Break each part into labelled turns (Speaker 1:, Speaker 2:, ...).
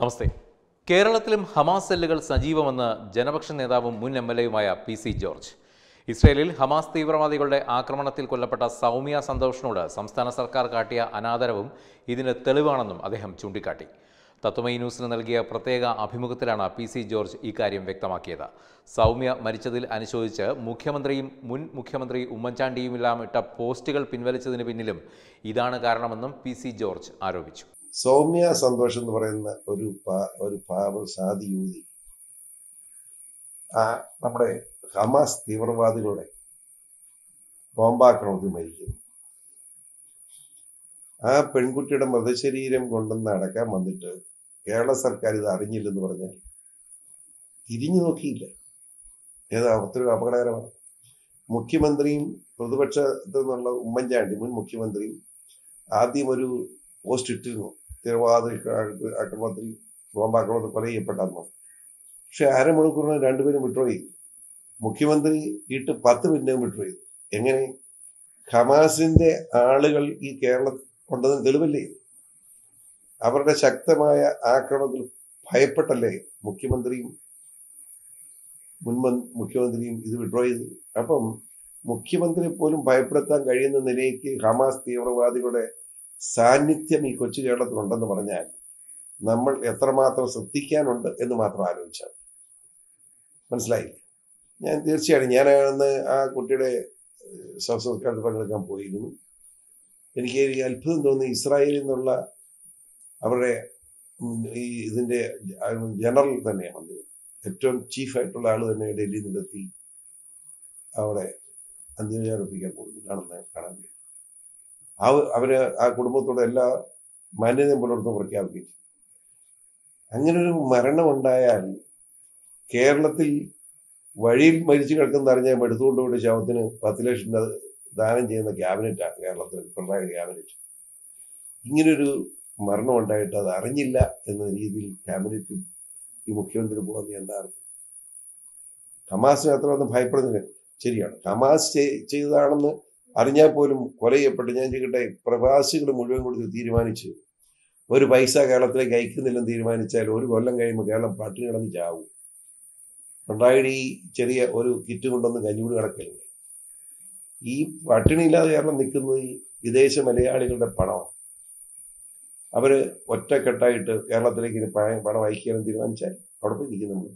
Speaker 1: നമസ്തേ കേരളത്തിലും ഹമാസ് സെല്ലുകൾ സജീവമെന്ന് ജനപക്ഷ നേതാവും മുൻ എം എൽ എയുമായ പി സി ജോർജ് ഇസ്രയേലിൽ ഹമാസ് തീവ്രവാദികളുടെ ആക്രമണത്തിൽ കൊല്ലപ്പെട്ട സൗമ്യ സന്തോഷിനോട് സംസ്ഥാന സർക്കാർ കാട്ടിയ അനാദരവും ഇതിന് തെളിവാണെന്നും അദ്ദേഹം ചൂണ്ടിക്കാട്ടി തത്വമൈ ന്യൂസിന് നൽകിയ പ്രത്യേക അഭിമുഖത്തിലാണ് പി സി ജോർജ് ഇക്കാര്യം വ്യക്തമാക്കിയത് സൗമ്യ മരിച്ചതിൽ അനുശോചിച്ച് മുഖ്യമന്ത്രിയും മുൻ മുഖ്യമന്ത്രി ഉമ്മൻചാണ്ടിയുമെല്ലാം ഇട്ട പോസ്റ്റുകൾ പിൻവലിച്ചതിന് പിന്നിലും ഇതാണ് കാരണമെന്നും പി സി ജോർജ് ആരോപിച്ചു
Speaker 2: സൗമ്യ സന്തോഷം എന്ന് പറയുന്ന ഒരു പാ- ഒരു പാവ സാധി യുവതി ആ നമ്മുടെ ഹമാസ് തീവ്രവാദികളുടെ ബോംബാക്രമണത്തിൽ മരിക്കുന്നു ആ പെൺകുട്ടിയുടെ മൃതശരീരം കൊണ്ടുവന്ന് അടക്കാൻ വന്നിട്ട് കേരള സർക്കാർ ഇത് അറിഞ്ഞില്ലെന്ന് പറഞ്ഞാൽ തിരിഞ്ഞു നോക്കിയില്ല ഏത് അത്രയും അപകടകരമാണ് മുഖ്യമന്ത്രിയും പ്രതിപക്ഷത്തിൽ നിന്നുള്ള ഉമ്മൻചാണ്ടി മുൻ മുഖ്യമന്ത്രിയും ആദ്യം ഒരു പോസ്റ്റ് ഇട്ടിരുന്നു തീവ്രവാദ ആക്രമണത്തിൽ ബോംബാക്രമണത്തിൽ കൊല ചെയ്യപ്പെട്ടെന്ന് പക്ഷെ അരമണിക്കൂറിന് രണ്ടുപേരും വിഡ്രോ ചെയ്തു മുഖ്യമന്ത്രി ഇട്ട് പത്ത് മിനിറ്റും വിഡ്രോ ചെയ്തു എങ്ങനെ ഹമാസിന്റെ ആളുകൾ ഈ കേരളത്തിൽ കൊണ്ടതിന് തെളിവല്ലേ ഇത്? അവരുടെ ശക്തമായ ആക്രമണത്തിൽ ഭയപ്പെട്ടല്ലേ മുഖ്യമന്ത്രിയും മുൻ മൻ- മുഖ്യമന്ത്രിയും ഇത് വിഡ്രോ ചെയ്തു അപ്പം മുഖ്യമന്ത്രി പോലും ഭയപ്പെടുത്താൻ കഴിയുന്ന നിലയ്ക്ക് ഹമാസ് തീവ്രവാദികളുടെ സാന്നിധ്യം ഈ കൊച്ചു കേരളത്തിലുണ്ടെന്ന് പറഞ്ഞാൽ നമ്മൾ എത്രമാത്രം ശ്രദ്ധിക്കാനുണ്ട് എന്ന് മാത്രം ആലോചിച്ചാൽ മനസ്സിലായി ഞാൻ തീർച്ചയായും ഞാൻ അന്ന് ആ കുട്ടിയുടെ ശവസംസ്കാരത്തിൽ പങ്കെടുക്കാൻ പോയിരുന്നു എനിക്ക് ഒരു അത്ഭുതം തോന്നി ഇസ്രായേലിൽ നിന്നുള്ള അവരുടെ ഉം, ഈ ഇതിന്റെ ജനറൽ തന്നെയാണ് വന്നത് ഏറ്റവും ചീഫായിട്ടുള്ള ആൾ തന്നെ ഡൽഹിയിൽ നിന്നെത്തി അവിടെ അന്ത്യവിചാരം അർപ്പിക്കാൻ പോകുന്നു കാണുന്ന കാണാൻ കഴിയും ആ അവര് ആ കുടുംബത്തോട് എല്ലാ മാന്യതയും പുലർത്തും പ്രഖ്യാപിക്കും അങ്ങനെ ഒരു മരണം ഉണ്ടായാൽ കേരളത്തിൽ വഴിയിൽ മരിച്ചു കിടക്കുന്ന അറിഞ്ഞാൽ എടുത്തുകൊണ്ട് പോയിട്ട് ശവത്തിന് പത്ത് ലക്ഷം രൂപ ദാനം ചെയ്യുന്ന ക്യാബിനറ്റാണ് കേരളത്തിൽ പിണറായി ക്യാബിനറ്റ് ഇങ്ങനൊരു മരണം ഉണ്ടായിട്ട് അത് അറിഞ്ഞില്ല എന്ന രീതിയിൽ ക്യാബിനറ്റും ഈ മുഖ്യമന്ത്രി പോകുന്ന എന്താ അർത്ഥം ഹമാസിനെ അത്ര ഒന്നും ഭയപ്പെടുന്നില്ല ശരിയാണ് ഹമാസ് ചെയ്- ചെയ്തതാണെന്ന് അറിഞ്ഞാൽ പോലും കൊല ചെയ്യപ്പെട്ട് ഞാൻ ചെയ്യട്ടെ പ്രവാസികൾ മുഴുവൻ കൊടുത്ത് തീരുമാനിച്ച് ഒരു പൈസ കേരളത്തിലേക്ക് അയക്കുന്നില്ലെന്ന് തീരുമാനിച്ചാൽ ഒരു കൊല്ലം കഴിയുമ്പോൾ കേരളം പട്ടിണി കിടന്ന് ചാവും പിണറായിയുടെ ഈ ചെറിയ ഒരു കിറ്റ് കൊണ്ടൊന്നും കഞ്ഞൂട് കിടക്കല്ലേ ഈ പട്ടിണിയില്ലാതെ കേരളം നിൽക്കുന്നത് ഈ വിദേശ മലയാളികളുടെ പണമാണ് അവര് ഒറ്റക്കെട്ടായിട്ട് കേരളത്തിലേക്ക് ഇനി പണം പണം അയക്കാനും തീരുമാനിച്ചാൽ അവിടെ പോയി നിൽക്കും നമ്മൾ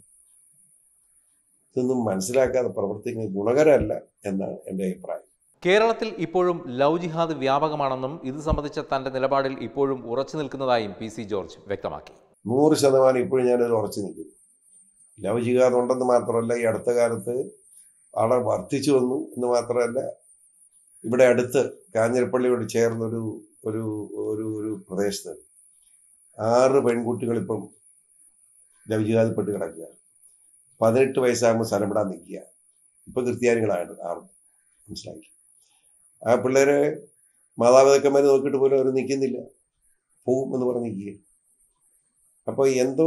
Speaker 2: ഇതൊന്നും മനസ്സിലാക്കാതെ പ്രവർത്തിക്കുന്നത് ഗുണകരമല്ല എന്നാണ് എൻ്റെ അഭിപ്രായം
Speaker 1: കേരളത്തിൽ ഇപ്പോഴും ലവ് ജിഹാദ് വ്യാപകമാണെന്നും ഇത് സംബന്ധിച്ച തന്റെ നിലപാടിൽ ഇപ്പോഴും ഉറച്ചു നിൽക്കുന്നതായും പി സി ജോർജ് വ്യക്തമാക്കി
Speaker 2: നൂറ് ശതമാനം ഇപ്പോഴും ഞാനത് ഉറച്ചു നിൽക്കുന്നു ലവ് ജിഹാദ് ഉണ്ടെന്ന് മാത്രമല്ല ഈ അടുത്ത കാലത്ത് വളരെ വർദ്ധിച്ചു വന്നു എന്ന് മാത്രമല്ല ഇവിടെ അടുത്ത് കാഞ്ഞിരപ്പള്ളിയോട് ചേർന്നൊരു ഒരു ഒരു ഒരു പ്രദേശത്ത് ആറ് പെൺകുട്ടികൾ ഇപ്പം ലവ് ജിഹാദിൽപ്പെട്ട് കിടക്കുക പതിനെട്ട് വയസ്സാകുമ്പോൾ സ്ഥലം വിടാൻ നിൽക്കുക ഇപ്പൊ ക്രിസ്ത്യാനികളാണ് ആറും മനസ്സിലാക്കി ആ പിള്ളേരെ മാതാപിതാക്കന്മാർ നോക്കിയിട്ട് പോലും അവർ നിൽക്കുന്നില്ല പോവും എന്ന് പറഞ്ഞ് നിൽക്കുക അപ്പോൾ എന്തോ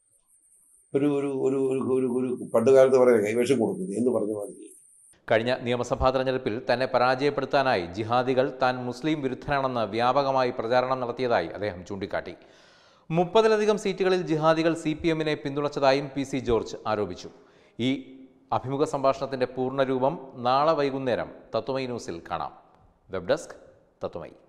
Speaker 2: ഒരു ഒരു ഒരു ഒരു ഒരു ഒരു പണ്ടുകാലത്ത് പറയാം കൈവശം കൊടുക്കുന്നത് എന്ന് പറഞ്ഞ മാതിരി
Speaker 1: കഴിഞ്ഞ നിയമസഭാ തെരഞ്ഞെടുപ്പിൽ തന്നെ പരാജയപ്പെടുത്താനായി ജിഹാദികൾ താൻ മുസ്ലിം വിരുദ്ധനാണെന്ന് വ്യാപകമായി പ്രചാരണം നടത്തിയതായി അദ്ദേഹം ചൂണ്ടിക്കാട്ടി മുപ്പതിലധികം സീറ്റുകളിൽ ജിഹാദികൾ സി പി എമ്മിനെ പിന്തുണച്ചതായും പി സി ജോർജ് ആരോപിച്ചു ഈ അഭിമുഖ സംഭാഷണത്തിന്റെ പൂർണ്ണരൂപം നാളെ വൈകുന്നേരം തത്വമൈ ന്യൂസിൽ കാണാം വെബ് ഡെസ്ക് തത്വമൈ